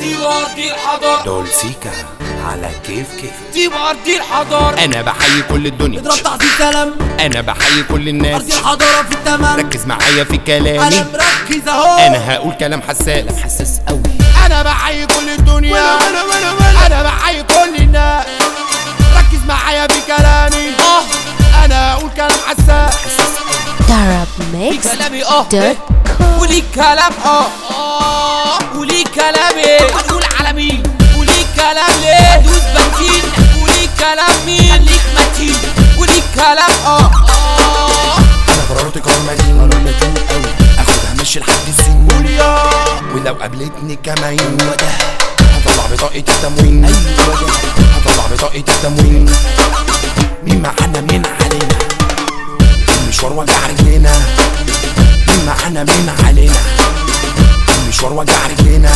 دي ارض الحضارة دولسيكا على كيف كيف دي ارض الحضارة انا بحيي كل الدنيا اضرب تعظيم سلام انا بحيي كل الناس ارض الحضاره في التمام ركز معايا في انا كلامي مركز اهو انا هقول كلام حساس حساس قوي انا بحيي كل الدنيا انا بحيي كل الناس ركز معايا في كلامي اه انا هقول كلام حساس Darab Mix كلامي اه dot وليك كلام اه اه وليك كلامي هنقول على مين وليك كلام ليه دوس بنزين وليك كلام مين خليك متين وليك كلام اه اه انا قررت قرار مدين اخدها مشي لحد السن ولو قابلتني كمان هطلع بطاقة التموين هطلع بطاقة التموين مين معانا مين علينا المشوار وجع رجلينا مين معانا مين علينا المشوار وجع رجلينا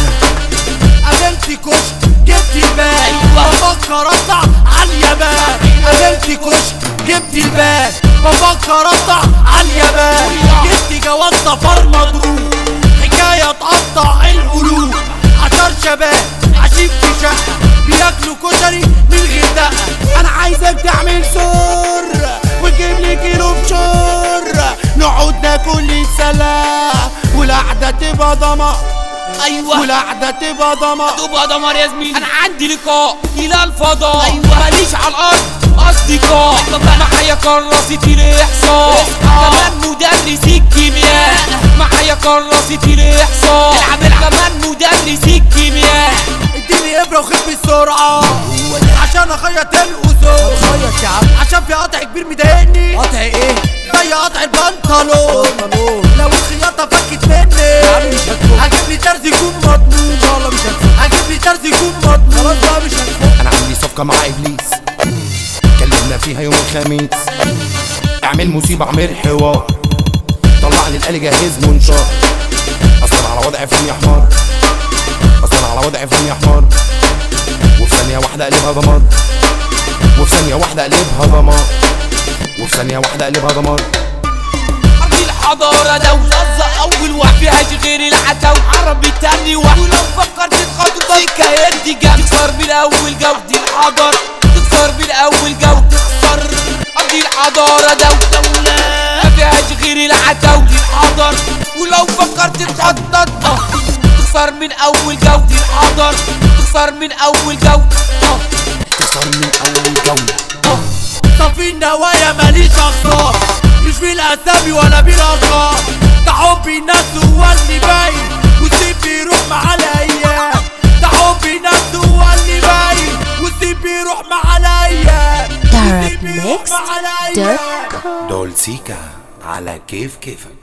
قابلت كشك جبت البال بفكر اطلع على اليابان قابلت كشك جبت البال بفكر اطلع على اليابان جبت جواز سفر مضروب حكايه تقطع القلوب عشر شباب عايشين في شقه بياكلوا كشري من الغردقه انا عايزك تعمل سر وتجيب لي كيلو بشور نقعد ناكل السلاح والقعده تبقى ضمان ايوه والقعده تبقى ضمان تبقى دمار يا زميلي انا عندي لقاء الى الفضاء ايوه ماليش على الارض اصدقاء معايا كراسة الاحصاء كمان مدرس الكيمياء معايا كراسة الاحصاء كمان مدرس الكيمياء اديني ابره وخف بسرعه عشان اخيط الاذون خيط يا عم عشان في قطع كبير مضايقني قطع ايه زي قطع البنطلون لو الخياطه فكت مني هجيب لي ترز يكون مضمون هجيب لي ترز يكون مضمون خلاص بقى مش هتفك انا عندي صفقة مع ابليس اتكلمنا فيها يوم الخميس اعمل مصيبة اعمل حوار طلع لي الآلي جهز منشار اصلا على وضع فين يا حمار اصلا على وضع فين يا حمار وفي ثانية واحدة اقلبها دمار وفي ثانية واحدة اقلبها دمار وفي ثانية واحدة اقلبها دمار ارض الحضارة دولة اول واحد فيهاش غير العتاو عربي تاني واحد ولو فكرت تخاطب سكة يدي جنب تخسر بالاول جودة الحضارة تخسر بالاول جودة تخسر ارض الحضارة دولة ما فيهاش غير العتاو دي الحضارة ولو فكرت تخطط اه تخسر من اول جودة الحضارة تخسر من اول جودة اه تخسر من اول جولة صافي النوايا ماليش اخطاء مش بالاسامي ولا بالارقام ده حب الناس هو اللي باين وسيب بيروح مع الايام ده حب الناس هو اللي باين وسيب بيروح مع الايام وسيب بيروح مع الأيام. darabmix.com دولسيكا على كيف كيفك